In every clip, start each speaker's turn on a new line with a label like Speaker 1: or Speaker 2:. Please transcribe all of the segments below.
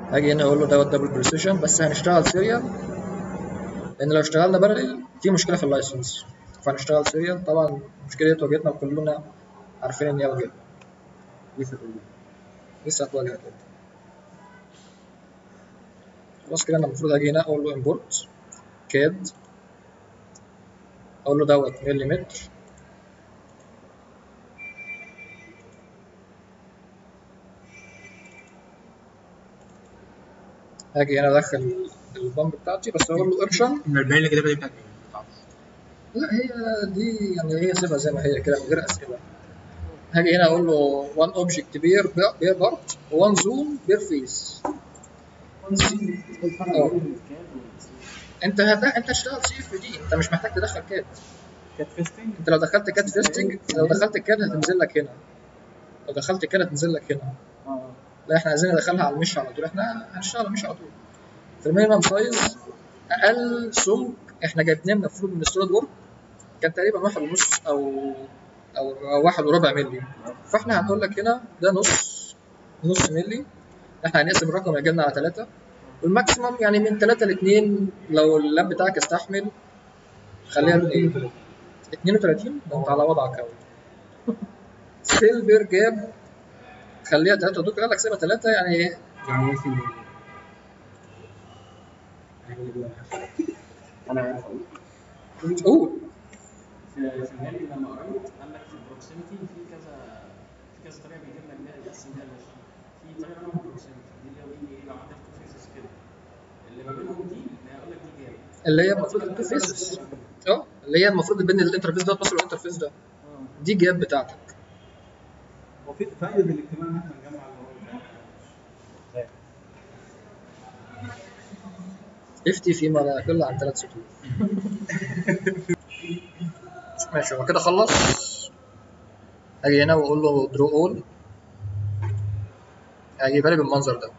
Speaker 1: هاجي هنا اقول له دوت دبل بريسيشن بس هنشتغل سيريال لان لو اشتغلنا بارلل في مشكله في اللايسنس فهنشتغل سيريال طبعا المشكله دي واجهتنا وكلنا عارفين ان هي واجهتنا
Speaker 2: لسه تقول
Speaker 1: لسه هتواجه كده خلاص كده انا المفروض اجي هنا اقول له امبورت كاد اقول له دوت مليمتر هاجي هنا ادخل البامب بتاعتي بس اقول له ارشن
Speaker 2: ال 40 اللي كده دي بتاعت ايه؟
Speaker 1: لا هي دي يعني هي سيبها زي ما هي كده من غير اسئله هاجي هنا اقول له 1 اوبجكت بير بير بارت و1 زوم بير فيس انت هت... انت هتشتغل سي اف دي انت مش محتاج تدخل كاد
Speaker 2: كانت فيستنج
Speaker 1: انت لو دخلت كاد فيستنج لو دخلت الكاد هتنزل لك هنا لو دخلت كاد هتنزل لك هنا
Speaker 2: اه
Speaker 1: لا احنا عايزين ندخلها على المش على طول احنا هنشتغل على المش على طول في المينيمم سايز اقل سمك احنا جايبينه المفروض من سترود وورك كان تقريبا واحد ونص او او أو واحد وربع مللي فاحنا هنقول لك هنا ده نص نص مللي احنا هنقسم الرقم يجي لنا على 3 والماكسيمم يعني من 3 ل 2 لو اللاب بتاعك استحمل خليها 2 32 ده انت على وضعك قوي سيلفر جاب خليها 3 دوك قال لك سيبها 3 يعني
Speaker 2: يعني ايه سي انا عارف اقول
Speaker 1: قول
Speaker 3: سيناريو لما قريت قال لك في البروكسيميتي في كذا في كذا طريقه بيجيب لك بيها يقسم بيها المشي في طريقه اسمها البروكسيميتي دي اللي هو يجي ايه لو عندك تو فيسز كده اللي ما بينهم دي اللي هيقول لك دي جاب
Speaker 1: اللي هي المفروض التو فيسز اه اللي هي المفروض بين الانترفيس ده توصل الانترفيس ده
Speaker 2: اه
Speaker 1: دي جاب بتاعتك
Speaker 2: وفي فائده الاجتماع ان احنا نجمع اللي هو
Speaker 1: افتي فيما لا يقل عن ثلاث سطور ماشي هو كده خلص اجي هنا واقول له درو اول هيجيبها لي بالمنظر ده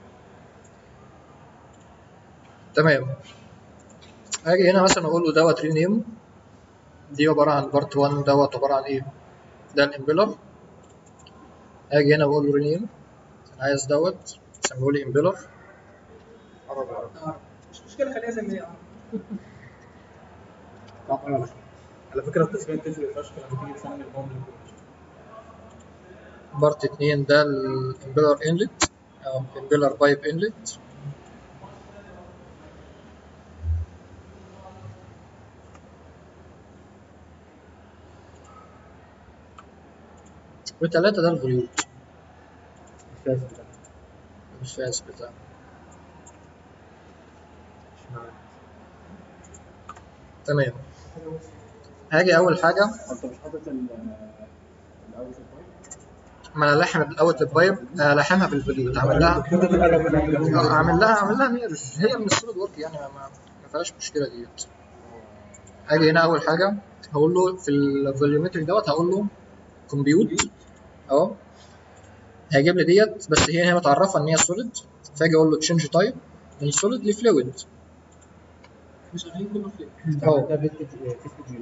Speaker 1: تمام هاجي هنا مثلا اقول له دوت رينيم دي عباره عن بارت 1 دوت عباره عن ايه ده الامبيلر هاجي هنا واقول له رينيم انا عايز دوت سميه لي امبيلر
Speaker 4: مش مشكله خليها زي ما هي
Speaker 2: طب انا على فكره التسميه بتفرق فشخ لما تيجي تسمي البوم
Speaker 1: بارت 2 ده الامبيلر انلت او امبيلر بايب انلت وتلاتة ده الفوليوت الفاس بتاعه تمام هاجي اول حاجه
Speaker 2: انت مش حاطط ال الاوت
Speaker 1: ما انا لاحم الاوت بايب لاحمها في الفوليوت اعمل لها آه، اعمل لها اعمل لها ميرج هي من السوليد ورك يعني ما, ما ما فيهاش مشكله ديت هاجي هنا اول حاجه هقول له في الفوليومتري دوت هقول له كومبيوت اهو هيجيب لي ديت بس هي هي متعرفه ان هي سوليد فاجي اقول له تشينج تايب من سوليد لفلويد
Speaker 4: مش عارفين كله فين
Speaker 1: اهو
Speaker 2: ده بيت جي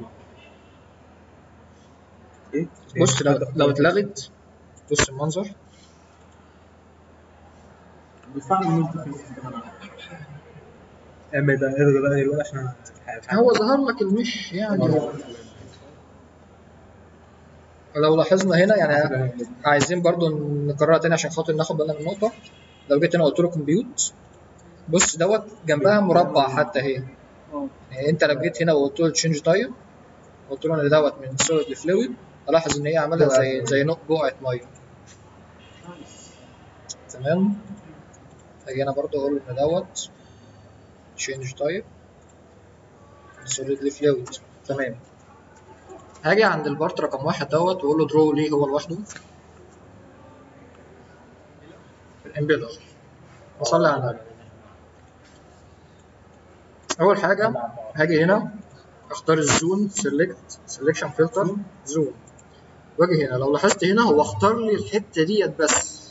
Speaker 2: ايه
Speaker 1: بص لو لو اتلغت بص المنظر
Speaker 2: بيدفعني ملتي فيس كمان اما يبقى ارجع بقى دلوقتي عشان
Speaker 1: هو ظهر لك المش يعني لو لاحظنا هنا يعني عايزين برضو نكررها تاني عشان خاطر ناخد بالنا من النقطة لو جيت هنا قلت له كومبيوت بص دوت جنبها مربع حتى هي يعني انت لو جيت هنا وقلت له تشينج تايب قلت له ان دوت من سوليد لفلويد الاحظ ان هي عملها زي زي نق بقعة مية تمام اجي هنا برضو اقول له ان دوت تشينج تايب سوليد لفلويد تمام هاجي عند البارت رقم واحد دوت واقول له درو ليه هو لوحده الامبيلر وصلي على النبي اول حاجه هاجي هنا اختار الزون سيلكت سيلكشن فلتر زون واجي هنا لو لاحظت هنا هو اختار لي الحته ديت بس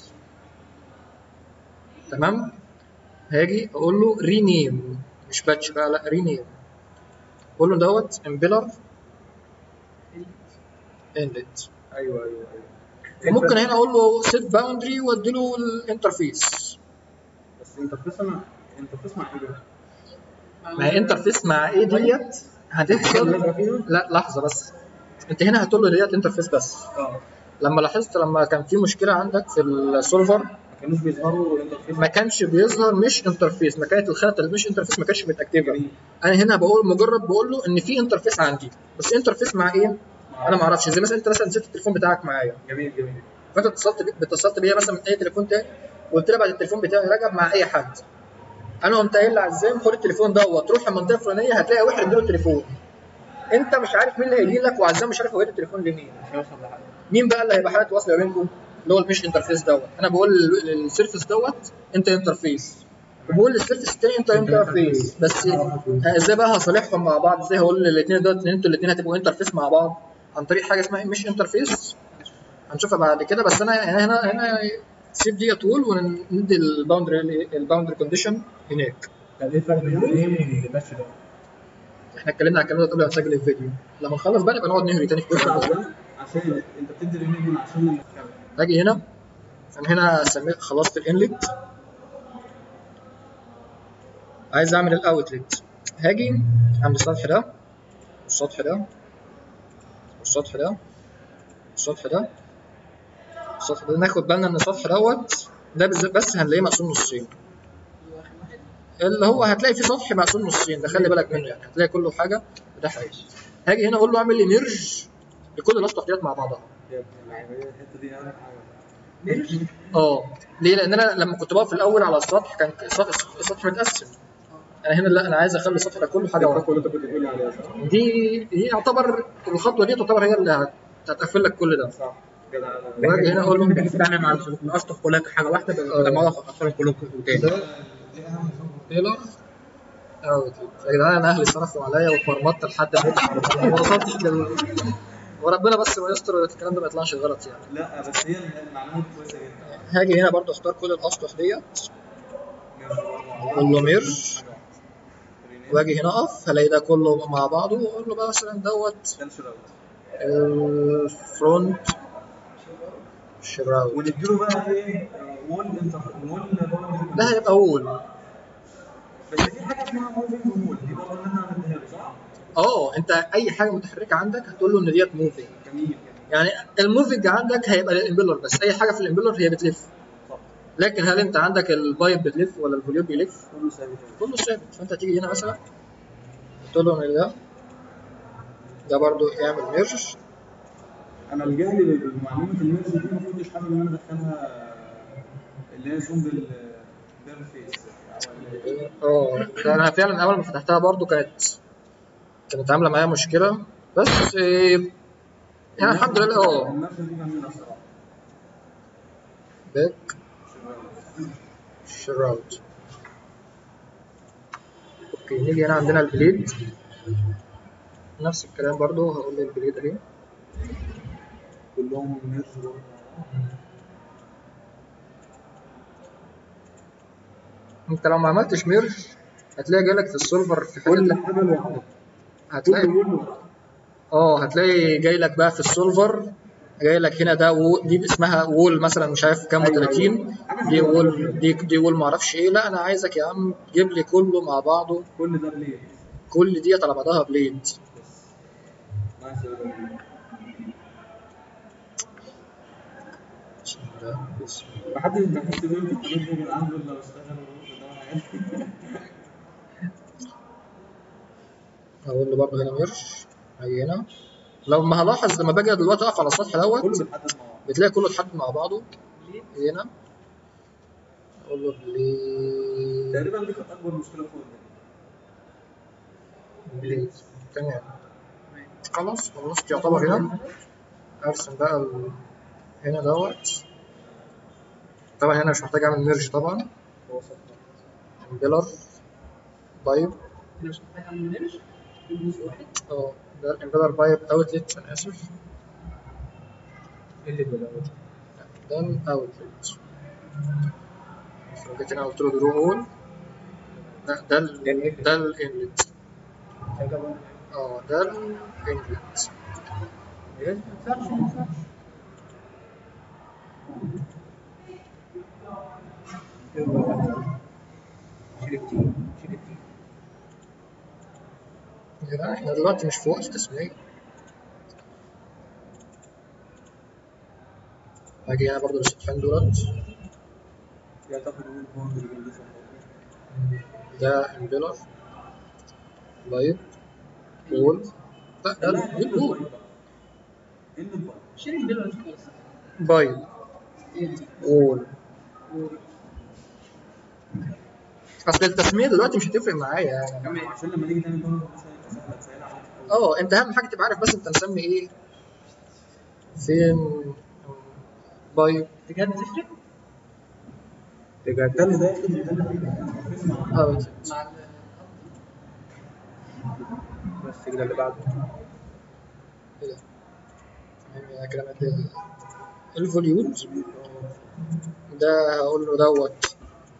Speaker 1: تمام هاجي اقول له رينيم مش باتش بقى لا رينيم اقول له دوت امبيلر انلت
Speaker 2: ايوه ايوه ايوه
Speaker 1: وممكن هنا اقول له سيت باوندري وادي له الانترفيس
Speaker 2: بس انترفيس مع انترفيس مع ايه بقى؟
Speaker 1: ما هي انترفيس مع ايه ديت هتحصل لا لحظه بس انت هنا هتقول له ديت انترفيس بس
Speaker 2: اه
Speaker 1: لما لاحظت لما كان في مشكله عندك في السولفر
Speaker 2: ما كانوش بيظهروا انترفيس
Speaker 1: ما كانش بيظهر مش انترفيس ما كانت الخانه اللي مش انترفيس ما كانتش متاكتفه انا هنا بقول مجرد بقول له ان في انترفيس عندي بس انترفيس مع ايه انا ما اعرفش زي مثلا انت مثلا نسيت التليفون بتاعك معايا
Speaker 2: جميل جميل
Speaker 1: فانت اتصلت بي... اتصلت بيا مثلا من اي تليفون تاني وقلت لها بعد التليفون بتاعي راجع مع اي حد انا قمت قايل لعزام خد التليفون دوت روح المنطقه الفلانيه هتلاقي واحد اديله التليفون انت مش عارف مين اللي هيجي لك وعزام مش عارف هو يدي التليفون لمين
Speaker 2: مش هيوصل لحد
Speaker 1: مين بقى اللي هيبقى حاله وصل ما بينكم اللي هو المش انترفيس دوت انا بقول لل- للسيرفيس دوت انت انترفيس وبقول للسيرفيس التاني انت انترفيس بس آه، ازاي بقى هصالحهم مع بعض ازاي هقول للاثنين دوت ان انتوا الاثنين هتبقوا انترفيس مع بعض عن طريق حاجه اسمها مش انترفيس هنشوفها بعد كده بس انا يعني هنا هنا سيب دي طول وندي الباوندري الباوندري كونديشن هناك
Speaker 2: طب ايه الفرق بين الايه والباتش ده؟
Speaker 1: احنا اتكلمنا على الكلام ده قبل ما نسجل الفيديو لما نخلص بقى نبقى نقعد نهري تاني في
Speaker 2: بص
Speaker 1: كل
Speaker 2: على
Speaker 1: حاجه
Speaker 2: ده عشان انت بتدي الريميديون عشان الكاميرا
Speaker 1: اجي هنا انا هنا سميت خلصت الانلت عايز اعمل الاوتلت هاجي عند السطح ده والسطح ده والسطح ده والسطح ده السطح ده ناخد بالنا ان السطح دوت ده بالذات بس هنلاقيه مقسوم نصين اللي هو هتلاقي فيه سطح مقسوم نصين ده خلي بالك منه يعني هتلاقي كله حاجه وده حاجه هاجي هنا اقول له اعمل لي ميرج لكل الاسطح ديت مع بعضها
Speaker 2: يا ابن اللعيبه هي الحته دي اهم حاجه
Speaker 1: اه ليه لان انا لما كنت بقف في الاول على السطح كان السطح, السطح متقسم انا هنا لا انا عايز اخلي السطح ده كله حاجه واحده
Speaker 2: اللي انت كنت بتقول لي عليها صح؟
Speaker 1: دي دي يعتبر الخطوه دي تعتبر هي اللي هت- هتقفل لك كل ده
Speaker 2: صح جدع
Speaker 1: واجي هنا اقول له
Speaker 4: بحيث تعمل مع الاسطح كلها حاجه واحده بدل ما اقطعهم كلهم تاني
Speaker 1: ده تيلر اوت يا جدعان انا اهلي صرفوا عليا واتمرمطت لحد ما ما وصلتش لل وربنا بس ما يستر الكلام ده ما يطلعش غلط يعني
Speaker 2: لا بس هي المعلومات كويسه جدا
Speaker 1: هاجي هنا برضو اختار كل الاسطح ديت اقول له ميرج واجي هنا اقف هلاقي ده كله مع بعضه واقول له بقى مثلا دوت
Speaker 2: ده الشراوت
Speaker 1: الفرونت شراوت
Speaker 2: ونديله بقى ايه وول انتر وول
Speaker 1: ده هيبقى وول
Speaker 2: بس في حاجه اسمها موفينج وول دي برضه اللي احنا هنديها له صح؟
Speaker 1: اه انت اي حاجه متحركه عندك هتقول له ان ديت موفينج
Speaker 2: جميل جميل
Speaker 1: يعني الموفينج عندك هيبقى للامبيلر بس اي حاجه في الامبيلر هي بتلف
Speaker 2: صح
Speaker 1: لكن هل انت عندك البايب بتلف ولا الفوليوم بيلف
Speaker 2: كله ثابت
Speaker 1: كله ثابت فانت هتيجي هنا مثلا تقول له ان ده ده برضو اعمل ميرج
Speaker 2: انا الجهل بمعلومه الميرج دي ما كنتش حابب ان انا ادخلها اللي هي زوم بال بيرن فيس
Speaker 1: اه ده انا فعلا اول ما فتحتها برضو كانت كانت عامله معايا مشكله بس إيه، يعني الحمد لله اه
Speaker 2: الميرج دي جميله الصراحه
Speaker 1: باك شراوت اوكي نيجي هنا عندنا البليد نفس الكلام برضو هقول لي البليد اهي
Speaker 2: كلهم ميرج برضه.
Speaker 1: انت لو ما عملتش ميرج هتلاقي جالك في السولفر في
Speaker 2: كل
Speaker 1: حته
Speaker 2: حاجه لوحدها
Speaker 1: هتلاقي
Speaker 2: كل وول لوحدها
Speaker 1: اه هتلاقي جاي لك بقى في السولفر جاي لك هنا ده وو دي اسمها وول مثلا مش عارف كام
Speaker 2: أيوة،
Speaker 1: 30 دي وول دي دي وول ما اعرفش ايه لا انا عايزك يا عم تجيب لي كله مع بعضه
Speaker 2: كل ده بليد
Speaker 1: كل ديت على بعضها بليد
Speaker 2: ماشي
Speaker 1: بسم الله بسم الله
Speaker 2: محدش بيحس بيه في الحاجات دي يا جدعان غير لو اشتغل قدام حاجات
Speaker 1: هقول له برضه هنا ميرج هاجي هنا لما هلاحظ لما باجي دلوقتي اقف على السطح
Speaker 2: كله
Speaker 1: دوت
Speaker 2: بيتحدد مع بعض
Speaker 1: بتلاقي كله اتحدد مع بعضه هنا اقول له بليد
Speaker 2: تقريبا دي كانت اكبر مشكله في الدنيا
Speaker 1: بليد تمام خلاص خلصت يعتبر هنا ارسم بقى ال... هنا دوت طبعا هنا مش محتاج اعمل ميرج طبعا
Speaker 2: هو صح
Speaker 1: امبيلر بايب
Speaker 4: انا مش محتاج اعمل ميرج جزء واحد
Speaker 1: اه ده الامبيلر بايب اوتلت انا اسف
Speaker 2: اللي بيلاقوه
Speaker 1: ده الاوتلت لو جيت هنا قلت له درو هول لا ده ال ده الانلت اه ده الانلت
Speaker 4: ما ينفعش ما ينفعش تي شيل التي
Speaker 1: يا جدعان احنا دلوقتي مش في وقت تسمية هاجي هنا برضه للسطحين دولت
Speaker 2: يعتقد ان البوندري اللي
Speaker 1: ده امبيلر لايت وول لا ده دي وول
Speaker 2: ايه اللي بقى؟
Speaker 4: شيل البيلر خالص
Speaker 1: بايد وول اصل التسمية دلوقتي مش هتفرق معايا يعني
Speaker 2: عشان لما نيجي تعمل بوندري مثلا يبقى سهله تسهل عليك
Speaker 1: اه انت اهم حاجه تبقى عارف بس انت مسمي ايه فين بايد
Speaker 4: بجد تفرق
Speaker 2: ده اللي ده اللي ده اللي
Speaker 1: اه
Speaker 4: مع ال
Speaker 1: بس كده اللي بعده ايه ده؟ يعني كده مادة الفوليوت ده هقول له دوت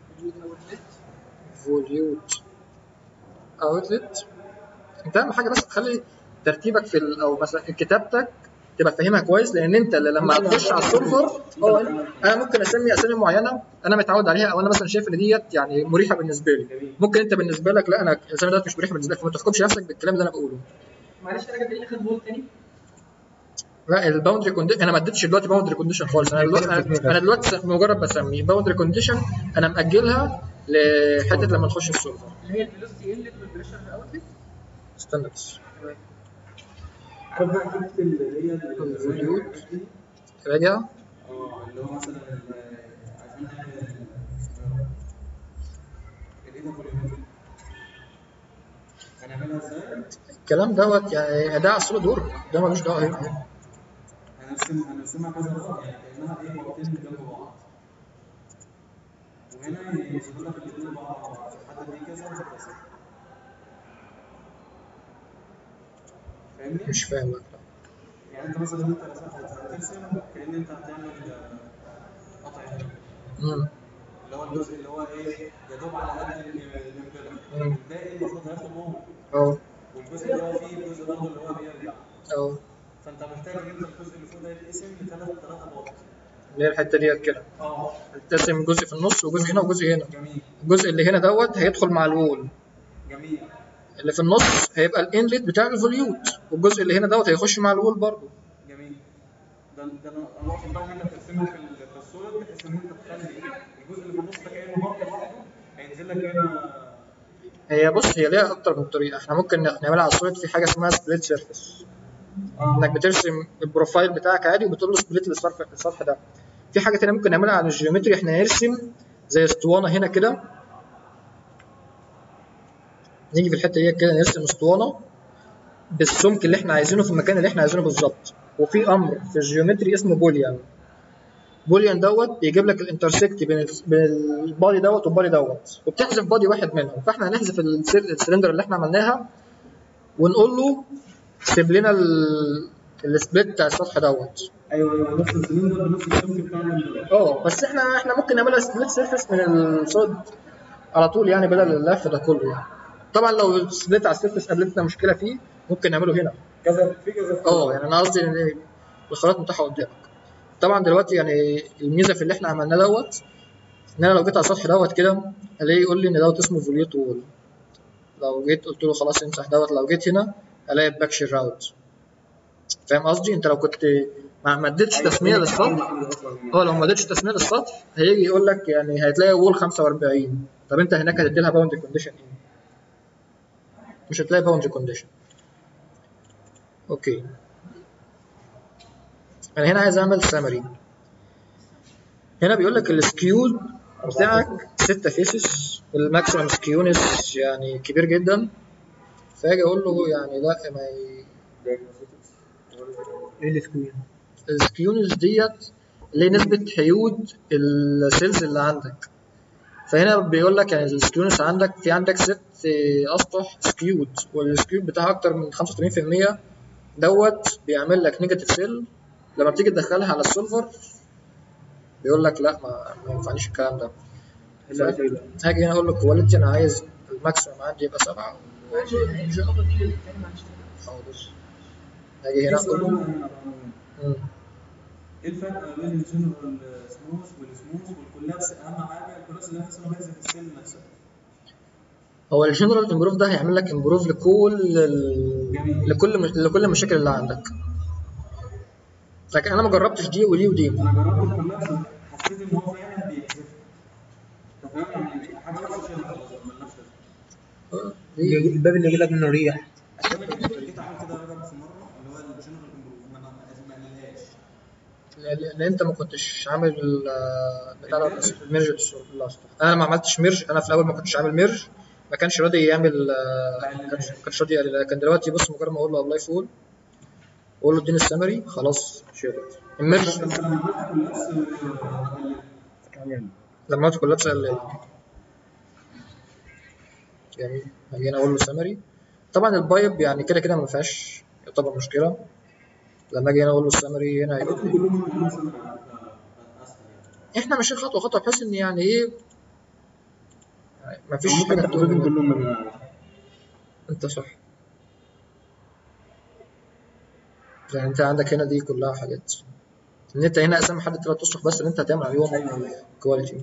Speaker 1: فوليوت اوتلت انت اهم حاجه بس تخلي ترتيبك في ال- او مثلا كتابتك تبقى فاهمها كويس لان انت اللي لما هتخش على السيرفر اه انا ممكن اسمي اسامي معينه انا متعود عليها او انا مثلا شايف ان ديت يعني مريحه بالنسبه لي ممكن انت بالنسبه لك لا انا الاسامي ديت مش مريحه بالنسبه لك فما تحكمش نفسك بالكلام اللي انا بقوله
Speaker 4: معلش انا جاي اخد بول تاني
Speaker 1: لا الباوندري كونديشن انا ما اديتش دلوقتي باوندري كونديشن خالص انا دلوقتي انا, أنا دلوقتي مجرد بسمي باوندري كونديشن انا ماجلها لحته لما نخش السيرفر
Speaker 4: اللي هي الفيلوسيتي انلت والبريشر اوتلت
Speaker 1: استنى بس
Speaker 2: عارف بقى حته اللي هي
Speaker 1: الفوليوت.
Speaker 2: ال-
Speaker 1: راجع
Speaker 2: اه اللي هو مثلا ال- عايزين نعمل الايدا فوليومتري هنعملها ازاي؟
Speaker 1: الكلام دوت يعني ده على السوليد وورك ده ملوش دعوه هنا
Speaker 2: هنرسم هنرسمها كذا لغه يعني كانها ايه لغتين جنب بعض وهنا يوصلوا لك الاثنين بعض حد دي كذا وده كذا فاهمني؟
Speaker 1: مش فاهم لك لا.
Speaker 2: يعني انت مثلا انت رسمت هترسم كأن انت هتعمل آه، قطع هنا
Speaker 1: مم.
Speaker 2: اللي هو الجزء اللي هو ايه يا دوب على قد الامبيلر
Speaker 1: مم.
Speaker 2: الباقي المفروض هياخد موم
Speaker 1: اه
Speaker 2: والجزء اللي هو فيه الجزء برضه اللي هو بيرجع
Speaker 1: اه
Speaker 2: فانت محتاج ان انت الجزء اللي فوق ده يتقسم لثلاث ثلاث ابواق
Speaker 1: اللي هي الحته ديت كده
Speaker 2: اه
Speaker 1: تقسم جزء في النص وجزء هنا وجزء هنا
Speaker 2: جميل
Speaker 1: الجزء اللي هنا دوت هيدخل مع الوول
Speaker 2: جميل
Speaker 1: اللي في النص هيبقى الانلت بتاع الفوليوت والجزء اللي هنا دوت هيخش مع الوول برضه
Speaker 2: جميل ده ده انا انا واخد بالي انك ترسمه في ال- في الصوره بحيث ان انت تخلي الجزء اللي في النص ده كانه برضه لوحده هينزل لك هنا
Speaker 1: هي بص هي ليها اكتر من طريقه احنا ممكن نعملها على السوليد في حاجه اسمها سبليت سيرفيس انك بترسم البروفايل بتاعك عادي وبتقول له سبليت للسطح السطح ده في حاجه تانية ممكن نعملها على الجيومتري احنا نرسم زي اسطوانه هنا كده نيجي في الحته دي كده نرسم اسطوانه بالسمك اللي احنا عايزينه في المكان اللي احنا عايزينه بالظبط وفي امر في الجيومتري اسمه بوليان بوليان دوت بيجيب لك الانترسكت بين ال- بين البادي دوت والبادي دوت وبتحذف بادي واحد منهم فاحنا هنحذف السل- السلندر اللي احنا عملناها ونقول له سيب لنا ال- السبليت بتاع السطح دوت
Speaker 2: ايوه ايوه نفس السلندر بنفس السمك بتاع الامبيلر
Speaker 1: اه بس احنا احنا ممكن نعملها سبليت سيرفيس من الصد على طول يعني بدل اللف ده كله يعني طبعا لو سبليت على السيرفيس قابلتنا مشكله فيه ممكن نعمله هنا
Speaker 2: كذا في كذا
Speaker 1: اه يعني انا قصدي ان الخيارات متاحه قدامك طبعا دلوقتي يعني الميزه في اللي احنا عملناه دوت ان انا لو جيت على السطح دوت كده الاقي يقول لي ان دوت اسمه فوليوت وول لو جيت قلت له خلاص امسح دوت لو جيت هنا الاقي باكشر راوت فاهم قصدي انت لو كنت ما ما اديتش تسميه للسطح اه لو ما اديتش تسميه للسطح هيجي يقول لك يعني هتلاقي وول 45 طب انت هناك هتدي لها باوندري كونديشن ايه؟ مش هتلاقي باوندري كونديشن اوكي انا هنا عايز اعمل سامري هنا بيقول لك السكيو بتاعك 6 فيسز الماكسيمم سكيونس يعني كبير جدا فاجي اقول له يعني لا ما ي...
Speaker 4: ايه السكوين
Speaker 1: السكيونس ديت اللي هي نسبة حيود السيلز اللي عندك فهنا بيقول لك يعني السكيونس عندك في عندك ست اسطح سكيود والسكيود بتاعها اكتر من 85% دوت بيعمل لك نيجاتيف سيل لما بتيجي تدخلها على السولفر بيقول لك لا ما, ما ينفعنيش الكلام ده هاجي هنا اقول له كواليتي انا عايز الماكسيمم عندي يبقى سبعة
Speaker 4: الإضافة دي للتاني معلش
Speaker 1: حاضر هاجي هنا اقول له مم.
Speaker 2: ايه الفرق بين الجنرال سموث والسموث والكولابس اهم حاجه الكولابس ده بحس انه بيحذف السيل نفسها
Speaker 1: هو الجنرال امبروف ده هيعمل لك امبروف لكل ال...
Speaker 2: جميل.
Speaker 1: لكل مش... لكل المشاكل اللي عندك لكن انا ما جربتش دي ودي ودي
Speaker 2: انا جربت الكولابس حسيت ان هو فعلا بيكسف انت فاهم يعني حاجه وحشه شيلها خلاص ملناش لازمه
Speaker 1: آه، دي
Speaker 4: الباب اللي يجي لك منه ريح
Speaker 2: عشان انا جيت جيت اعمل كده رجب في مره اللي هو الجنرال امبروف ما ما ما قالهاش
Speaker 1: لان انت ما كنتش عامل ال- بتاع ده الميرج لاست انا ما عملتش ميرج انا في الاول ما كنتش عامل ميرج ما كانش راضي يعمل آه، ما كانش- ما كانش راضي يقلل لكن دلوقتي بص مجرد ما اقول له ابلاي فول واقول له اديني السمري خلاص شالت الميرج
Speaker 2: بس لما عملت كولابس آه،
Speaker 1: لما عملت كولابس قلل جميل هاجي هنا اقول له سمري طبعا البايب يعني كده كده ما فيهاش يعتبر مشكله لما اجي هنا اقول له السمري هنا هيقول
Speaker 2: قلت كلهم من انا سنه اسهل يعني
Speaker 1: احنا ماشيين خطوه خطوه بحيث ان يعني ايه يعني ما فيش
Speaker 2: ممكن
Speaker 1: حاجه
Speaker 2: تاخدهم
Speaker 1: تقول
Speaker 2: كلهم من
Speaker 1: انت صح يعني انت عندك هنا دي كلها حاجات ان انت هنا اسامي حد ثلاث اسطح بس اللي انت هتعمل عليهم كواليتي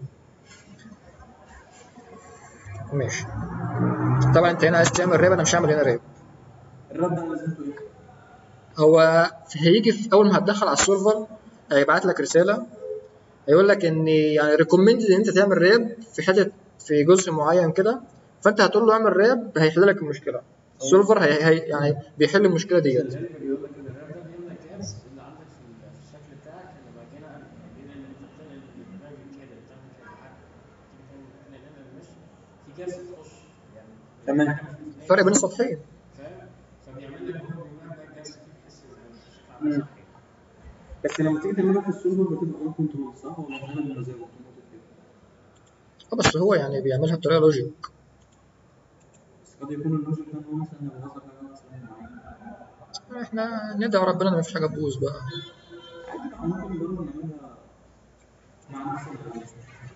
Speaker 1: ماشي طبعا انت هنا عايز تعمل ريب انا مش هعمل هنا ريب
Speaker 2: الرد ده لازمته ايه؟
Speaker 1: هو هيجي في اول ما هتدخل على السيرفر هيبعت لك رساله هيقول لك ان يعني ريكومندد ان انت تعمل ريب في حته في جزء معين كده فانت هتقول له اعمل ريب هيحل لك المشكله السيرفر هي هي يعني بيحل المشكله ديت
Speaker 3: العلم بيقول لك ان الراب ده بيملى كابس اللي عندك في ال- في الشكل بتاعك اللي بعد كده بين اللي انت بتنقل الدرايف كده بتعمل كده حاجه تيجي تعمل تنقل المش في كابس تخش يعني
Speaker 4: تمام.
Speaker 3: حاجة مش بتلاقي-
Speaker 1: فرق بين السطحين
Speaker 3: فاهم فبيعمل لك هو بيملى كابس فيه بحيث ان الشكل عامل صح
Speaker 2: بس لما تيجي تعملها في السيرفر بتبقى اون كنترول صح ولا بتعمل بمزاج اوتوماتيك كده؟
Speaker 1: اه بس هو يعني بيعملها بطريقه لوجيك
Speaker 2: بس قد يكون اللوجيك ده ان هو مثلا يبوظ لك حاجه مثلا معينه
Speaker 1: احنا ندعي ربنا ان مفيش حاجه تبوظ بقى
Speaker 2: عادي بقى ممكن نجرب نعملها مع نفسنا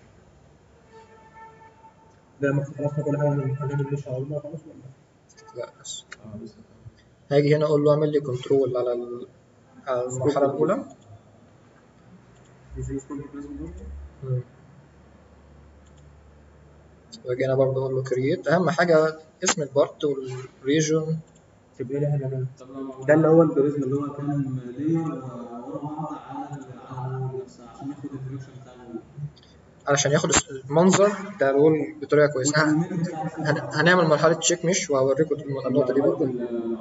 Speaker 4: ده المفروض خلصنا كل حاجه من حاجات اللي مش هقولها خلاص ولا
Speaker 1: لا بس هاجي هنا اقول له اعمل لي كنترول على ال- على المرحله الاولى
Speaker 2: نزيل سكول بريزم برضه
Speaker 1: مم. واجي هنا برضه اقول له كرييت اهم حاجه اسم البارت والريجون
Speaker 4: سيب لي احنا من
Speaker 3: طب لو
Speaker 2: ده اللي هو البريزم اللي هو كان لير ورا بعض على ال- على الوول نفسها عشان ياخد الريفليكشن بتاع الوول
Speaker 1: علشان ياخد المنظر بتاع الوول بطريقه كويسه هن- هن- هنعمل مرحله تشيك مش وهوريكم النقطه دي برضه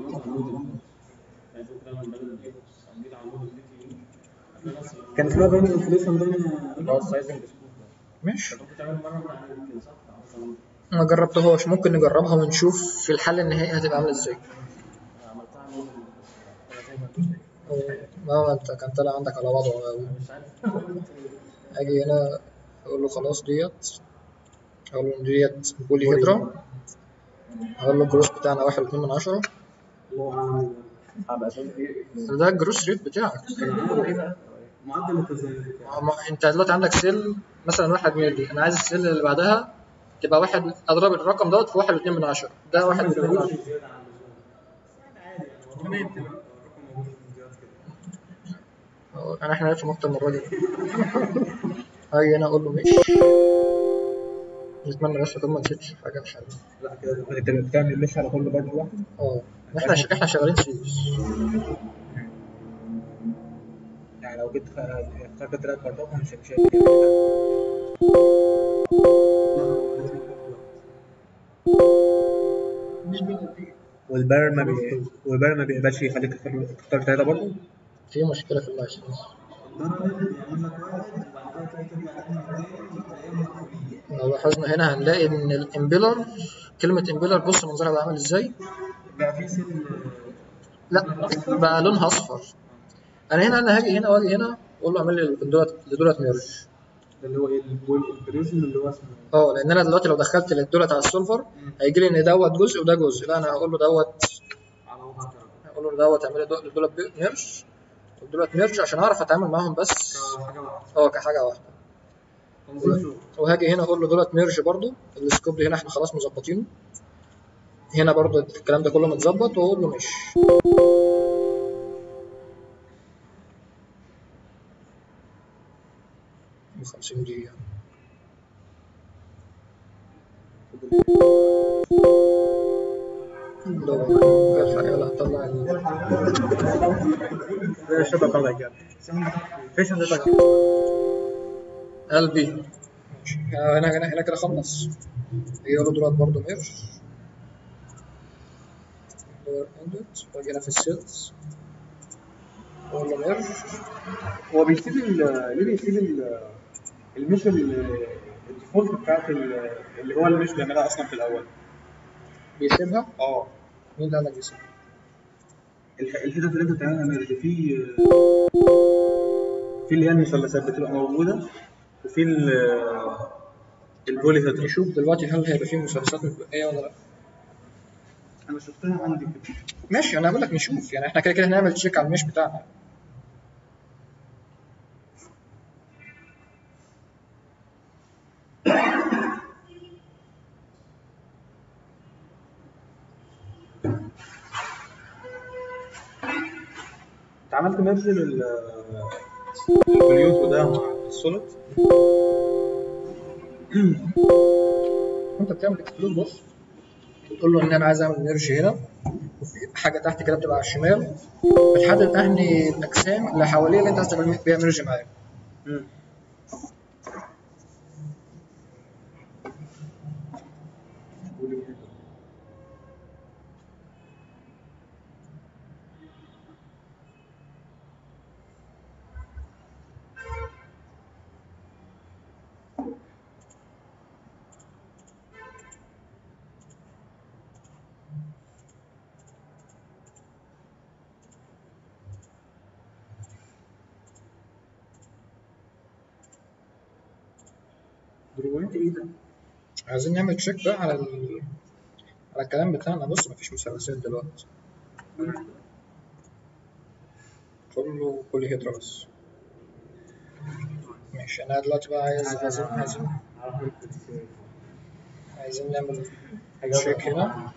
Speaker 2: كان اسمها باين انفليشن باين
Speaker 3: اللي هو السايزنج سكوب ده
Speaker 1: مش
Speaker 3: انت ممكن تعمل مره من عندك كده صح؟ أو
Speaker 1: ما جربتهاش ممكن نجربها ونشوف في الحل النهائي هتبقى عامله ازاي
Speaker 3: أنا عملتها موديل انا زي ما انت شايف
Speaker 1: ما هو انت كان طالع عندك على وضعه قوي
Speaker 3: أنا مش عارف
Speaker 1: اجي هنا اقول له خلاص ديت اقول له إن ديت بولي هيدرا اقول له الجروس بتاعنا واحد واتنين من عشرة
Speaker 2: الله اعلم
Speaker 4: على اساس ايه؟
Speaker 1: ده الجروس ريت بتاعك
Speaker 2: معدل التزايد
Speaker 1: ما- انت دلوقتي عندك سيل مثلا واحد ملي انا عايز السيل اللي بعدها تبقى واحد اضرب الرقم دوت في واحد واتنين من عشرة ده واحد واتنين من عشرة
Speaker 2: زياده عن اللزوم عادي يعني هو تمام تبقى الرقم موجود في الزيادة كده
Speaker 1: أهو، انا احنا عرفنا اكتر المره دي هاجي هنا اقول له ماشي نتمنى بس اكون ما نسيتش حاجه مش عارف
Speaker 2: لا كده
Speaker 4: انت بتعمل مش على كل برضه لوحده
Speaker 1: اه احنا ش... احنا شغالين سيريس
Speaker 4: يعني لو جيت خ- اخترت ثلاث بارتات مش مش هيبقى والبر ما بي... والبر ما بيقبلش يخليك تختار تختار ثلاثه برضه
Speaker 1: في مشكله في اللايسنس
Speaker 2: الضرر يعمل لك واحد وبعد كده تيجي ترجع تعمل تاني تلاقيهم مقفولين
Speaker 1: لو لاحظنا هنا هنلاقي ان الامبيلر كلمه امبيلر بص منظرها بقى عامل ازاي
Speaker 2: بقى في سن
Speaker 1: لا بقى لونها اصفر انا هنا انا هاجي هنا واجي هنا اقول له اعمل لي دولت دولت ميرج
Speaker 2: ده اللي هو ايه البول البريزم اللي هو اسمه
Speaker 1: اه لان انا دلوقتي لو دخلت الدولت على السولفر هيجي لي ان دوت جزء وده جزء لا انا هقول له دوت
Speaker 2: على وضع كده
Speaker 1: هقول له دوت اعمل لي دول- دولت ميرج ودولت ميرج عشان اعرف اتعامل معاهم بس
Speaker 2: حاجه واحده
Speaker 1: اه كحاجه واحده
Speaker 2: تنظيم شغل
Speaker 1: وهاجي هنا اقول له دولت ميرج برضو السكوب دي هنا احنا خلاص مظبطينه هنا برضو الكلام ده كله متظبط واقول له ماشي وخمسين دقيقة دور الحق يلا هطلع ال-
Speaker 4: ده الشبكة طالع جاب فيش عندك
Speaker 1: قلبي ماشي. آه، هنا هنا هنا كده خلص يلا دولار برضه ميرج دولار اندت واجي هنا في السيلز ولا ميرج
Speaker 2: هو بيسيب ال ليه بيسيب ال المش ال- الديفولت بتاعت ال- اللي هو المش بيعملها اصلا في الاول
Speaker 1: بيسيبها
Speaker 2: اه
Speaker 1: مين اللي قال لك بيسيبها؟
Speaker 2: الح- الحتت اللي انت بتعملها ميرج في في اللي هي المثلثات بتبقى موجوده وفي ال- البولي هيدرا
Speaker 1: نشوف دلوقتي هل هيبقى فيه مسلسلات متبقية ولا لا
Speaker 2: انا شفتها عندي كده
Speaker 1: ماشي انا بقول لك نشوف يعني احنا كده كده هنعمل تشيك على المش بتاعنا
Speaker 2: انت عملت ميرج لل البوليوت وده مع السوليد
Speaker 1: وانت بتعمل اكسكلود بص بتقول له ان انا عايز اعمل ميرج هنا وفي حاجه تحت كده بتبقى على الشمال بتحدد انهي الاجسام اللي حواليه اللي انت عايز تعمل بيها ميرج معاه
Speaker 2: دروينت ايه ده؟
Speaker 1: عايزين نعمل تشيك بقى على ال... على الكلام بتاعنا بص مفيش مثلثات دلوقتي كله كل هيدرا بس ماشي انا دلوقتي بقى عايز عايزين عايزين عايزين نعمل تشيك هنا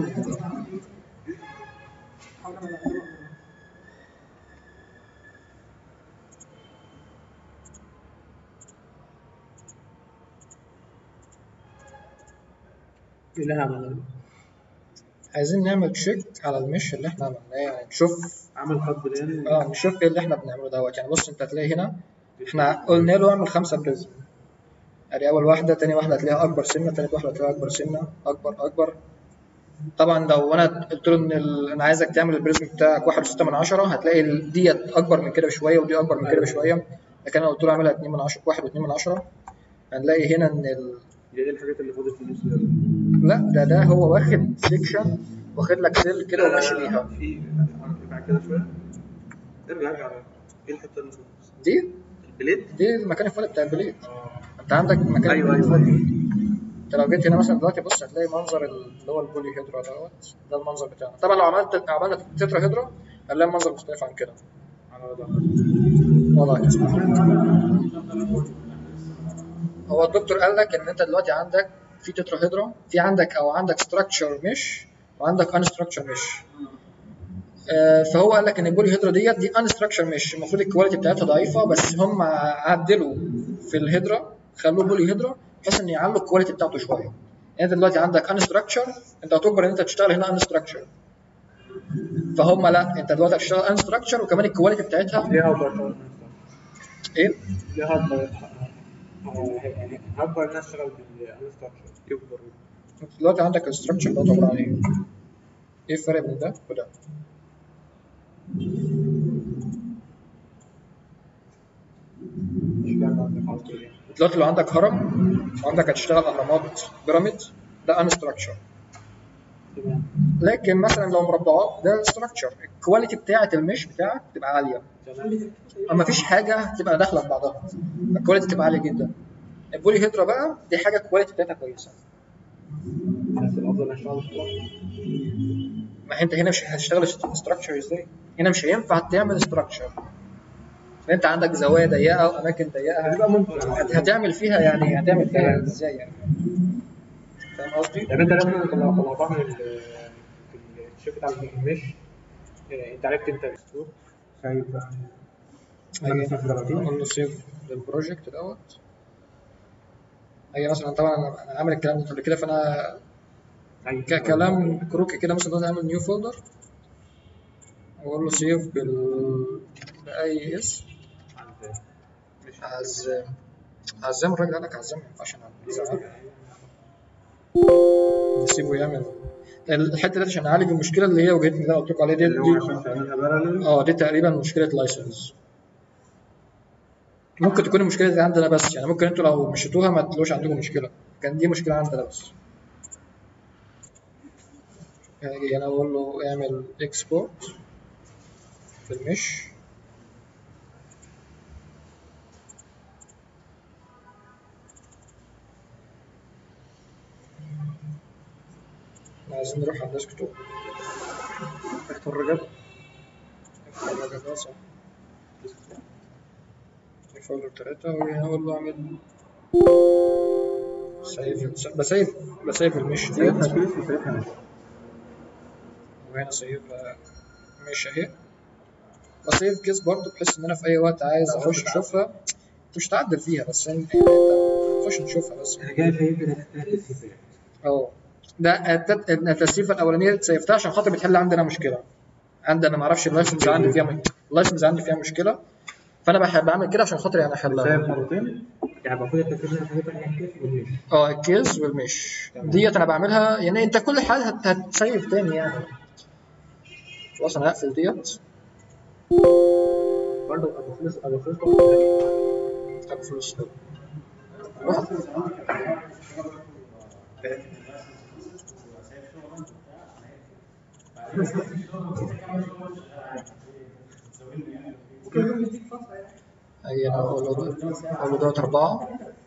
Speaker 4: ايه اللي هعمله؟
Speaker 1: عايزين نعمل تشيك على المش اللي احنا عملناه يعني نشوف
Speaker 2: عامل خط بلان
Speaker 1: اه نشوف ايه اللي احنا بنعمله دوت يعني بص انت هتلاقي هنا احنا قلنا له اعمل خمسة بريزم ادي اول واحدة تاني واحدة هتلاقيها اكبر سنة تالت واحدة هتلاقيها اكبر سنة اكبر اكبر طبعا لو انا قلت له ان ال... انا عايزك تعمل البريزم بتاعك واحد وستة من عشرة هتلاقي ال- ديت اكبر من كده بشوية ودي اكبر من كده بشوية لكن انا قلت له اعملها اتنين من عشرة واحد واتنين من عشرة هنلاقي هنا ان ال...
Speaker 2: دي الحاجات اللي فاضل في النص ده
Speaker 1: لا ده ده هو واخد سيكشن واخد لك سيل كده وماشي بيها
Speaker 2: في بعد كده شويه ارجع ارجع ايه الحته اللي في النص؟
Speaker 1: دي
Speaker 2: البليد
Speaker 1: دي المكان الفاضي بتاع البليد انت عندك مكان
Speaker 2: ايوه ايوه
Speaker 1: فاضي انت لو جيت هنا مثلا دلوقتي بص هتلاقي منظر اللي هو البولي هيدرا دوت ده المنظر بتاعنا طبعا لو عملت عملنا تترا هيدرا هنلاقي المنظر مختلف عن كده
Speaker 2: على وضع
Speaker 1: والله هو الدكتور قال لك ان انت دلوقتي عندك في تترا هيدرا في عندك او عندك ستراكشر مش وعندك ان ستراكشر مش آه، فهو قال لك ان البولي هيدرا ديت دي ان ستراكشر مش المفروض الكواليتي بتاعتها ضعيفه بس هم عدلوا في الهيدرا خلوه بولي هيدرا بحيث ان يعلوا الكواليتي بتاعته شويه يعني انت دلوقتي عندك ان ستراكشر انت هتجبر ان انت تشتغل هنا ان ستراكشر فهم لا انت دلوقتي هتشتغل ان ستراكشر وكمان الكواليتي بتاعتها
Speaker 4: ليه هكبر
Speaker 1: ايه
Speaker 4: ليه هكبر يعني هكبر الناس اشتغل بالانستراكشر
Speaker 2: يكبر
Speaker 1: انت دلوقتي عندك الستراكشر ده عباره عن ايه؟ ايه الفرق بين ده وده؟
Speaker 4: مش فاهم قصدك عاوز تقول ايه
Speaker 1: دلوقتي لو عندك هرم وعندك هتشتغل اهرامات بيراميد ده ان ستراكشر
Speaker 4: تمام
Speaker 1: لكن مثلا لو مربعات ده ستراكشر الكواليتي بتاعه المش بتاعك تبقى عاليه
Speaker 4: تمام
Speaker 1: اما فيش حاجه تبقى داخله في بعضها الكواليتي تبقى عاليه جدا البولي هيدرا بقى دي حاجه الكواليتي بتاعتها كويسه
Speaker 4: بس الافضل اشتغل ستراكشر
Speaker 1: ما انت هنا مش هتشتغل ستراكشر ازاي؟ هنا مش هينفع تعمل ستراكشر انت عندك زوايا ضيقه واماكن ضيقه
Speaker 4: يبقى ممكن
Speaker 1: هت- هتعمل فيها يعني هتعمل فيها ازاي يعني فاهم قصدي؟
Speaker 4: يعني انت لما طلع- طلعتها من ال- في الشيب بتاع المش اه، انت عرفت انت الاسلوب سايب
Speaker 1: هي
Speaker 4: مثلا 30
Speaker 1: اعمل له سيف للبروجكت دوت هي مثلا طبعا انا أنا عامل الكلام ده قبل كده فانا
Speaker 4: أي
Speaker 1: ككلام كروكي كده مثلا دلوقتي اعمل نيو فولدر واقول له سيف بال باي اسم
Speaker 4: عند- مش
Speaker 1: عزام عزام الراجل قال لك عزام ما ينفعش نزعل نسيبه يعمل الحته دي عشان نعالج المشكله اللي هي واجهتني اللي انا قلت لكم عليها دي,
Speaker 4: اللي هو
Speaker 1: دي
Speaker 4: عشان تعملها بارلل
Speaker 1: اه دي تقريبا مشكله لايسنس ممكن تكون المشكله دي عندنا بس يعني ممكن انتوا لو مشيتوها ما تلاقوش عندكم مشكله كان دي مشكله عندنا بس اجي هنا اقول له اعمل اكسبورت في المش عايزين نروح على الديسكتوب
Speaker 4: اختار رجب
Speaker 1: فولدر تلاتة وهنا أقول له أعمل سيف بسيف بسيف المش ديت
Speaker 4: سيبها كيس وسيبها مش
Speaker 1: وهنا سيف مش أهي بسيف كيس برضه بحيث إن أنا في أي وقت عايز أخش أشوفها أنت مش تعدل فيها بس أنت يعني أنت تخش نشوفها بس
Speaker 4: انا جاي شايف انك تركز في سيف
Speaker 1: أه ده التت- التسييفة الأولانية سيفتها عشان خاطر بتحل عندنا مشكلة عندنا معرفش اللايسنس عندي فيها م- اللايسنس عندي فيها مشكلة فأنا بحب أعمل كده عشان خاطر يعني أحلها
Speaker 4: سيف مرتين يعني المفروض التركيز اللي هتبقى هي الكيس والمش
Speaker 1: اه الكيس والمش ديت انا بعملها يعني انت كل حاجه هت- هتسيف تاني يعني خلاص انا هقفل ديت
Speaker 4: برضه ابو فلوس ابو فلوس
Speaker 1: طب فلوس روح اجي انا اقول له اقول له دوت اربعه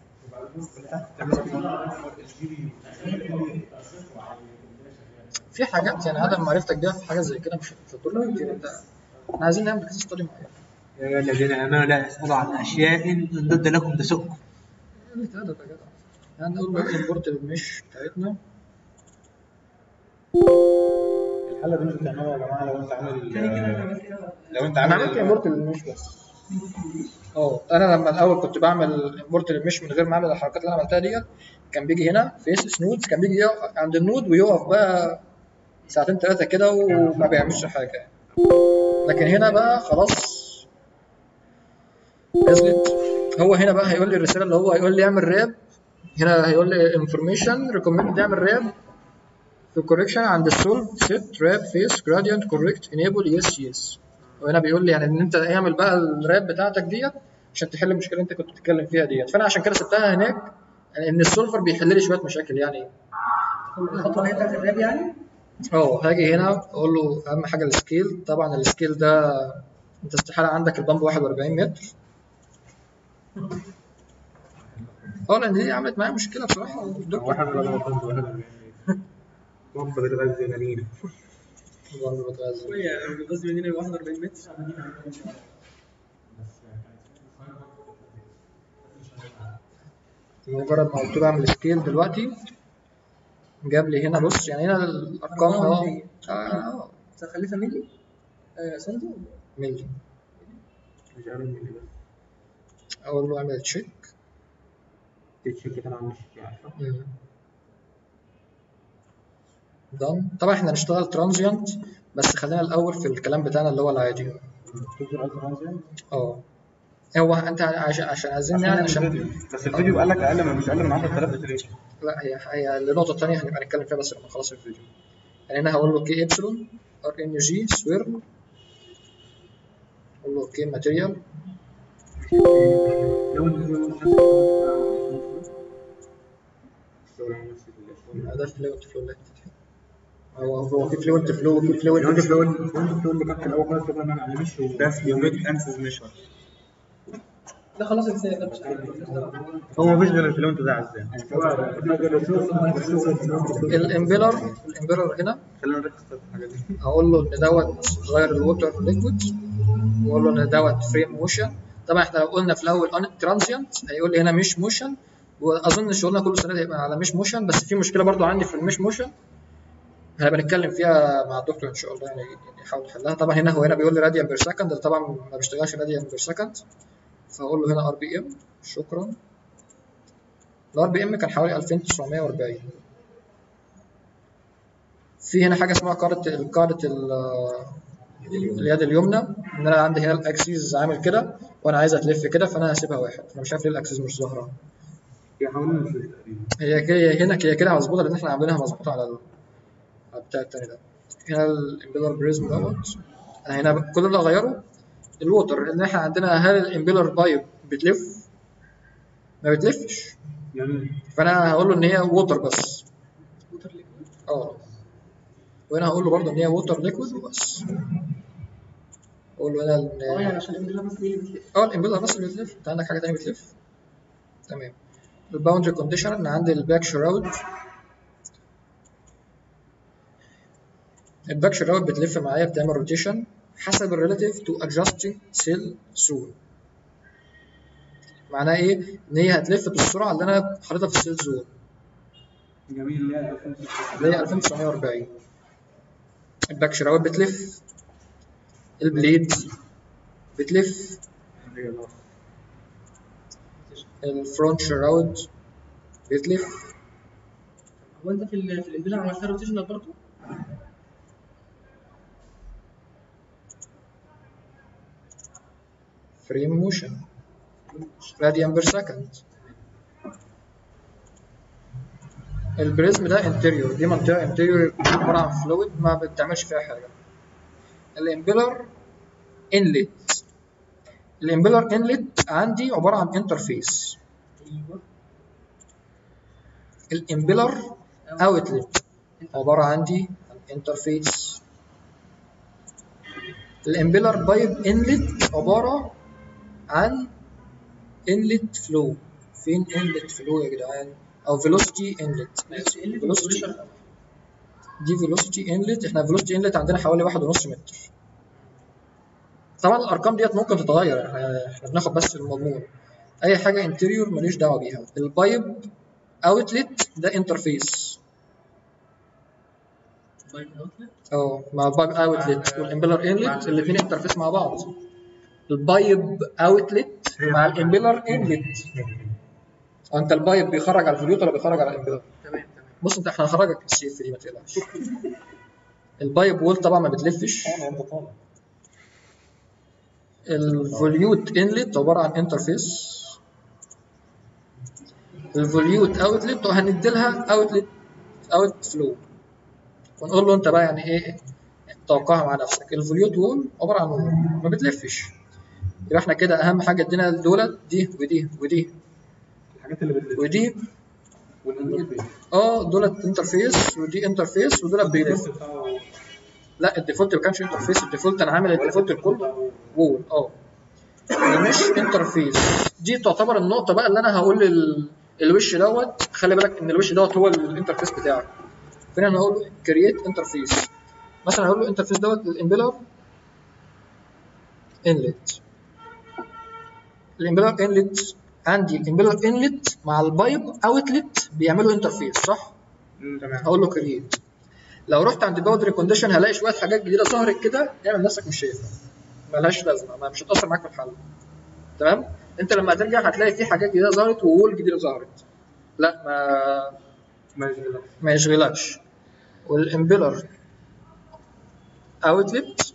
Speaker 1: في حاجات يعني عدم معرفتك بيها في حاجه زي كده مش مش هتضر كتير انت احنا عايزين نعمل كيس ستادي معين
Speaker 4: يا أيها الذين امنوا لا تسالوا عن اشياء ان ضد لكم تسؤكم
Speaker 1: اللي كده يا جدع يعني نقول له امبورت المش بتاعتنا
Speaker 4: الحاله دي مش بتعملها يا جماعه لو انت عامل لو انت
Speaker 1: انا
Speaker 4: عامل
Speaker 1: عملت امبورت للمش بس اه انا لما الاول كنت بعمل امبورت للمش من غير ما اعمل الحركات اللي انا عملتها ديت كان بيجي هنا فيس سنود كان بيجي يقف عند النود ويقف بقى ساعتين ثلاثه كده وما بيعملش حاجه يعني. لكن هنا بقى خلاص نزلت هو هنا بقى هيقول لي الرساله اللي هو هيقول لي اعمل راب هنا هيقول لي انفورميشن ريكومند اعمل راب في الكوريكشن عند السولف سيت راب فيس جراديانت كوريكت انيبل يس يس وهنا بيقول لي يعني ان انت اعمل بقى الراب بتاعتك ديت عشان تحل المشكله اللي انت كنت بتتكلم فيها ديت فانا عشان كده سبتها هناك يعني ان السولفر بيحل لي شويه مشاكل يعني
Speaker 5: الخطوه اللي هي بتاعت الراب يعني
Speaker 1: اه هاجي هنا اقول له اهم حاجه السكيل طبعا السكيل ده انت استحاله عندك البامب 41 متر اه لان دي عملت معايا مشكله بصراحه الدكتور
Speaker 4: واحد ولا واحد ولا وقفه بتغذي منينه
Speaker 1: البامب بتغذى
Speaker 5: شويه غزل مننا 41 متر
Speaker 1: مجرد ما قلت له اعمل سكيل دلوقتي جاب لي هنا بص يعني هنا الارقام اه اه اه
Speaker 5: خليفه ملي آه سنتو
Speaker 1: ملي
Speaker 4: مش عارف مين بس
Speaker 1: اقول له اعمل تشيك
Speaker 4: تتشيك كده مش عارفه
Speaker 1: دان طبعا احنا هنشتغل ترانزيانت بس خلينا الاول في الكلام بتاعنا اللي هو العادي
Speaker 4: تظهر الترانزيت
Speaker 1: اه هو انت عشان عشان عايزين يعني عشان
Speaker 4: بس الفيديو قال لك اقل من مش اقل من 10000 اتريشن
Speaker 1: لا هي هي النقطة التانية هنبقى نتكلم فيها بس لما نخلص الفيديو يعني أنا هقول له كي إبسلون ار ان جي سويرم أقول له كي ماتيريال
Speaker 4: لو انت
Speaker 1: ده فلوينت فلو اللي هو هو في فلوينت فلو وفي فلوينت
Speaker 4: فلوينت
Speaker 1: فلو
Speaker 4: فلوينت فلوينت فلو اللي كان في الاول خالص كده ما نعملش بس يوميت انسز ميشر
Speaker 5: ده خلاص السنه ده مش عارف
Speaker 4: هو مفيش غير الفلوينت ده عزام
Speaker 1: الامبيلر الامبيلر هنا
Speaker 4: خلينا نركز في الحاجه دي
Speaker 1: هقول له ان دوت غير الووتر ليكويد واقول له ان دوت فريم موشن طبعا احنا لو قلنا في الاول ترانزيانت هيقول لي هنا مش موشن واظن شغلنا كل سنه هيبقى على مش موشن بس في مشكله برضو عندي في المش موشن هنبقى نتكلم فيها مع الدكتور ان شاء الله يعني يحاول يحلها طبعا هنا هو هنا بيقول لي راديان بير سكند طبعا ما بيشتغلش راديان بير سكند فاقول له هنا ار بي ام شكرا الار بي ام كان حوالي 2940 في هنا حاجه اسمها قاعده قاعده ال- اليد اليمنى ان انا عندي هنا الاكسيس عامل كده وانا عايزها تلف كده فانا هسيبها واحد انا مش عارف ليه الاكسيس مش ظاهره
Speaker 2: هي حوالي نزلت تقريبا
Speaker 1: هي كده هنا هي كده مظبوطه لان احنا عاملينها مظبوطه على ال- على البتاع التاني ده هنا الامبيلر بريزم دوت انا هنا كل اللي هغيره الووتر لان احنا عندنا هل الامبيلر بايب بتلف ما بتلفش
Speaker 2: جميل
Speaker 1: فانا هقول له ان هي ووتر بس
Speaker 5: ووتر ليكويد
Speaker 1: اه وهنا هقول له برضه ان هي ووتر ليكويد وبس اقول له هنا
Speaker 5: اه يعني
Speaker 1: ان
Speaker 5: عشان الامبيلر بس هي اللي بتلف
Speaker 1: اه الامبيلر بس اللي بتلف انت عندك حاجه تانية بتلف تمام الباوندري كونديشن ان عندي الباك شراود الباك شراود بتلف معايا بتعمل روتيشن حسب الريلاتيف تو ادجستنج سيل زون معناها ايه؟ ان هي هتلف بالسرعه اللي انا حاططها في السيل زون
Speaker 2: جميل اللي هي 2006
Speaker 1: اللي هي 2940 الباك شراود بتلف البليد بتلف الفرونت شراود بتلف
Speaker 5: هو انت في ال- في الامبيلر عملتها روتيشنال برضه؟
Speaker 1: فريم موشن راديان بير سكند البريزم ده انتريور دي منطقه انتريور عباره عن فلويد ما بتعملش فيها حاجه الامبيلر انلت الامبيلر انلت عندي عباره عن انترفيس
Speaker 5: ايوه
Speaker 1: الامبيلر اوتلت عباره عندي عن انترفيس الامبيلر بايب انلت عباره عن انلت فلو فين انلت فلو يا جدعان او فيلوسيتي انلت
Speaker 5: بس اللي
Speaker 1: فيلوسيتي دي فيلوسيتي انلت احنا فيلوسيتي انلت عندنا حوالي واحد ونص متر طبعا الارقام ديت ممكن تتغير احنا احنا بناخد بس المضمون اي حاجه انتريور ماليش دعوه بيها البايب اوتلت ده انترفيس
Speaker 5: بايب اوتلت
Speaker 1: اه مع البايب اوتلت والامبيلر انلت الاثنين انترفيس مع بعض البايب اوتلت مع الامبيلر انلت انت البايب بيخرج على الفليوت ولا بيخرج على الامبيلر
Speaker 5: تمام تمام
Speaker 1: بص انت احنا هنخرجك من السيف دي ما تقلقش البايب وول طبعا ما بتلفش
Speaker 4: انا انت طالع
Speaker 1: الفوليوت انلت عباره عن انترفيس الفوليوت اوتلت هندي لها اوتلت اوت فلو ونقول له انت بقى يعني ايه توقعها مع نفسك الفوليوت وول عباره عن وول ما بتلفش يبقى احنا كده اهم حاجه ادينا دولت دي ودي ودي
Speaker 2: الحاجات اللي بتلف
Speaker 1: ودي
Speaker 2: والانترفيس
Speaker 1: اه دولت انترفيس ودي انترفيس ودولت بيلف
Speaker 2: الديفولت بتاعه
Speaker 1: لا الديفولت ما كانش انترفيس الديفولت انا عامل الديفولت كله وول اه مش انترفيس دي تعتبر النقطه بقى اللي انا هقول لل... الوش دوت خلي بالك ان الوش دوت هو الانترفيس بتاعك فهنا انا هقول له كرييت انترفيس مثلا هقول له انترفيس دوت الامبيلر انلت الامبيلر انلت عندي الامبيلر انلت مع البايب اوتلت بيعملوا انترفيس صح؟
Speaker 2: تمام
Speaker 1: هقول له كرييت لو رحت عند باودري كونديشن هلاقي شويه حاجات جديده ظهرت كده اعمل نفسك مش شايفها ملهاش لازمه ما مش هتاثر معاك في الحل تمام انت لما هترجع هتلاقي في حاجات جديده ظهرت ووول جديده ظهرت لا ما
Speaker 2: ما يشغلكش
Speaker 1: ما يشغلكش والامبيلر اوتلت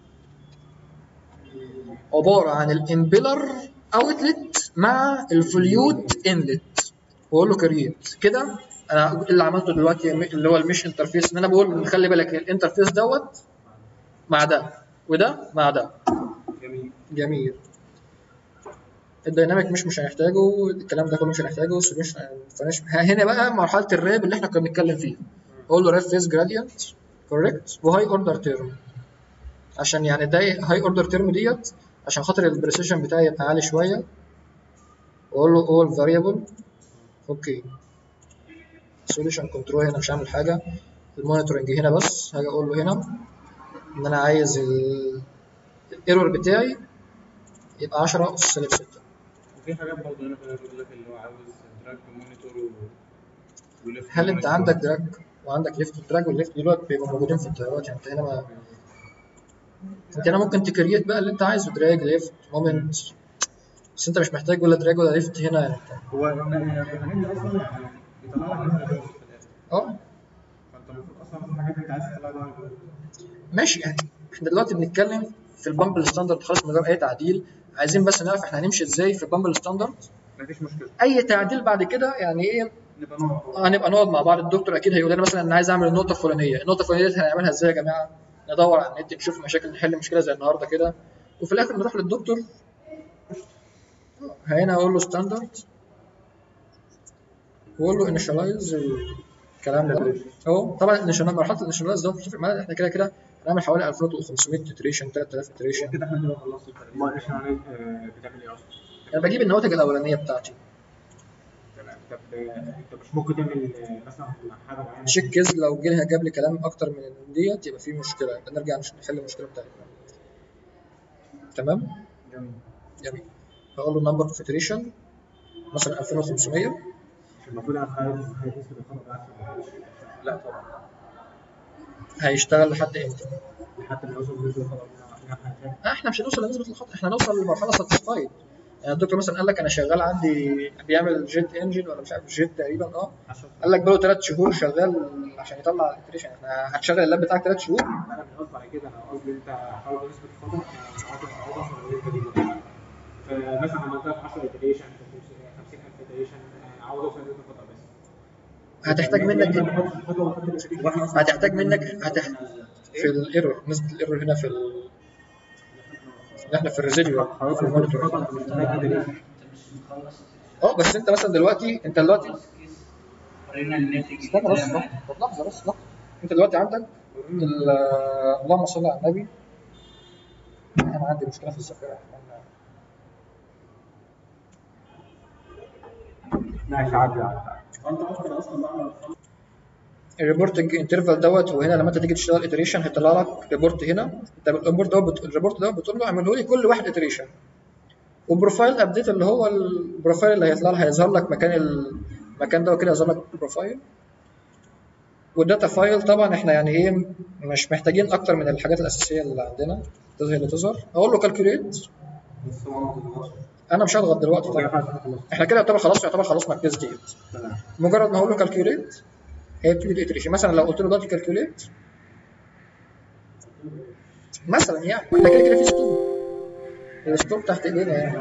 Speaker 1: عباره عن الامبيلر اوتلت مع الفوليوت انلت واقول له كرييت كده انا اللي عملته دلوقتي اللي هو المش انترفيس ان انا بقول خلي بالك الانترفيس دوت مع ده وده مع ده
Speaker 2: جميل
Speaker 1: جميل الديناميك مش مش هنحتاجه الكلام ده كله مش هنحتاجه السوليوشن فنش هنا بقى مرحله الراب اللي احنا كنا بنتكلم فيها اقول له راب فيز جراديانت كوريكت وهاي اوردر تيرم عشان يعني ده هاي اوردر تيرم ديت عشان خاطر البريسيشن بتاعي يبقى عالي شويه واقول له اول فاريبل اوكي سوليوشن كنترول هنا مش هعمل حاجه المونيتورنج هنا بس هاجي اقول له هنا ان انا عايز الايرور بتاعي يبقى 10 اس سالب 6
Speaker 2: وفي حاجات برضه هنا كده بيقول لك اللي هو عاوز دراج مونيتور و... وليفت
Speaker 1: هل انت
Speaker 2: مونيتور.
Speaker 1: عندك دراج وعندك ليفت دراج والليفت دلوقتي بيبقوا موجودين في الطيارات يعني انت هنا ما انت هنا ممكن تكريت بقى اللي انت عايزه دراج ليفت مومنت بس انت مش محتاج ولا دراج ولا ليفت هنا يعني
Speaker 2: هو الحاجات دي اصلا يعني بيطلع لك منها ريبورت في الاخر
Speaker 1: اه
Speaker 2: فانت
Speaker 4: انت المفروض اصلا في حاجات انت عايز تطلعها بقى
Speaker 1: ماشي يعني احنا دلوقتي بنتكلم في البامبل ستاندرد خالص من غير اي تعديل عايزين بس نعرف احنا هنمشي ازاي في البامبل ستاندرد
Speaker 4: مفيش مشكله
Speaker 1: اي تعديل بعد كده يعني ايه
Speaker 2: نبقى نقعد
Speaker 1: آه، هنبقى نقعد مع بعض الدكتور اكيد هيقول لنا مثلا انا عايز اعمل النقطه الفلانيه النقطه الفلانيه دي هنعملها ازاي يا جماعه ندور على النت نشوف مشاكل نحل مشكله زي النهارده كده وفي الاخر نروح للدكتور آه، هنا اقول له ستاندرد واقول له انيشاليز الكلام ده اهو طبعا الانيشاليز مرحله الانيشاليز ده مش هتفرق معانا احنا كده كده هنعمل حوالي 2500 اتريشن 3000 اتريشن
Speaker 4: كده احنا كده خلصنا التقريب ما ايش يعني بتعمل ايه اصلا؟
Speaker 1: انا بجيب النواتج الاولانيه بتاعتي
Speaker 4: تمام طب آه، انت مش ممكن تعمل آه، مثلا حاجه معينه
Speaker 1: تشيك كيز لو جه جاب لي كلام اكتر من ديت يبقى في مشكله يبقى نرجع نش- نحل المشكله بتاعتنا تمام
Speaker 4: جميل
Speaker 1: جميل هقول له نمبر اوف iteration مثلا 2500
Speaker 4: مش المفروض انا خايف خايف نسبه الخطا بتاعتي
Speaker 2: لا طبعا
Speaker 1: هيشتغل لحد امتى؟
Speaker 4: حتى لو يوصل نسبه الخطا بتاعتي
Speaker 1: آه، احنا مش هنوصل لنسبه الخطا احنا هنوصل لمرحله ساتسفايد يعني الدكتور مثلا قال لك انا شغال عندي بيعمل جيت انجن ولا مش عارف جيت تقريبا اه قال لك بقاله ثلاث شهور شغال عشان يطلع الاتريشن احنا هتشغل اللاب بتاعك ثلاث شهور
Speaker 4: انا مش قصدي على كده انا قصدي انت حاول نسبه الخطا انا عاوز عاوز اوصل للنسبه دي دلوقتي. فمثلا عملتها في 10 iteration في 50000 iteration عاوز اوصل لنسبه الخطا بس
Speaker 1: هتحتاج منك
Speaker 4: لما احط الخطوه واحط الiteration
Speaker 1: هتحتاج منك هتحتاج في الايرور نسبه الايرور هنا في ال... احنا في الريزيديوال في المونيتور
Speaker 4: الخطا انت مش محتاج كده ليه؟
Speaker 1: اه بس انت مثلا دلوقتي انت دلوقتي
Speaker 5: قرينا الناتج
Speaker 1: استنى بس لحظه لحظه بس لحظه انت دلوقتي عندك ال- اللهم صل على النبي انا عندي مشكله في الذاكره
Speaker 4: ماشي عادي عادي
Speaker 3: فانت ممكن اصلا بعمل
Speaker 1: الريبورتنج انترفال دوت وهنا لما انت تيجي تشتغل اتريشن هيطلع لك ريبورت هنا انت الريبورت ده بت... الريبورت ده بتقول له اعمله لي كل واحد اتريشن وبروفايل ابديت اللي هو البروفايل اللي هيطلع لك هيظهر لك مكان المكان ده كده يظهر لك بروفايل والداتا فايل طبعا احنا يعني ايه مش محتاجين اكتر من الحاجات الاساسيه اللي عندنا تظهر اللي تظهر اقول له كالكوليت
Speaker 4: بس هو ما خلصش.
Speaker 1: انا مش هضغط دلوقتي
Speaker 4: كده
Speaker 1: طبعا
Speaker 4: خلاص خلصت.
Speaker 1: احنا كده يعتبر خلاص يعتبر خلصنا الكيس ديت
Speaker 4: تمام
Speaker 1: مجرد ما اقول له كالكوليت هيبتدي الاتريشن مثلا لو قلت له دلوقتي كالكوليت مثلا يعني احنا كده كده في ستوب الستوب تحت ايدينا يعني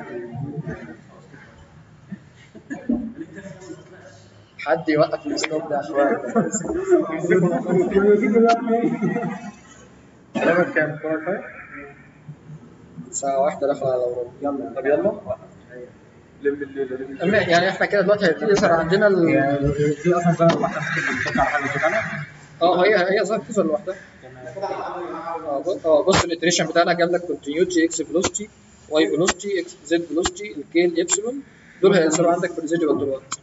Speaker 1: حد يوقف الستوب ده شويه
Speaker 4: كلامك كام؟ كلامك كام؟
Speaker 1: ساعه واحده داخله على وربع
Speaker 4: يلا
Speaker 1: طب يلا
Speaker 4: لم الليله لم
Speaker 1: أما يعني احنا كده دلوقتي هيبتدي يظهر عندنا ال...
Speaker 4: في اصلا زي ما بتشيك على حاجه كده
Speaker 1: اه هي هي ظهرت تظهر لوحدها اه بص- اه بص الاتريشن بتاعنا جاب لك كونتينيوتي اكس فيلوسيتي واي فيلوسيتي اكس زد فيلوسيتي الكي الابسلون دول هيظهروا عندك في الريزيدوال دلوقتي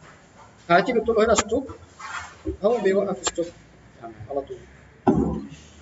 Speaker 1: هتيجي تقول له هنا ستوب هو بيوقف ستوب على طول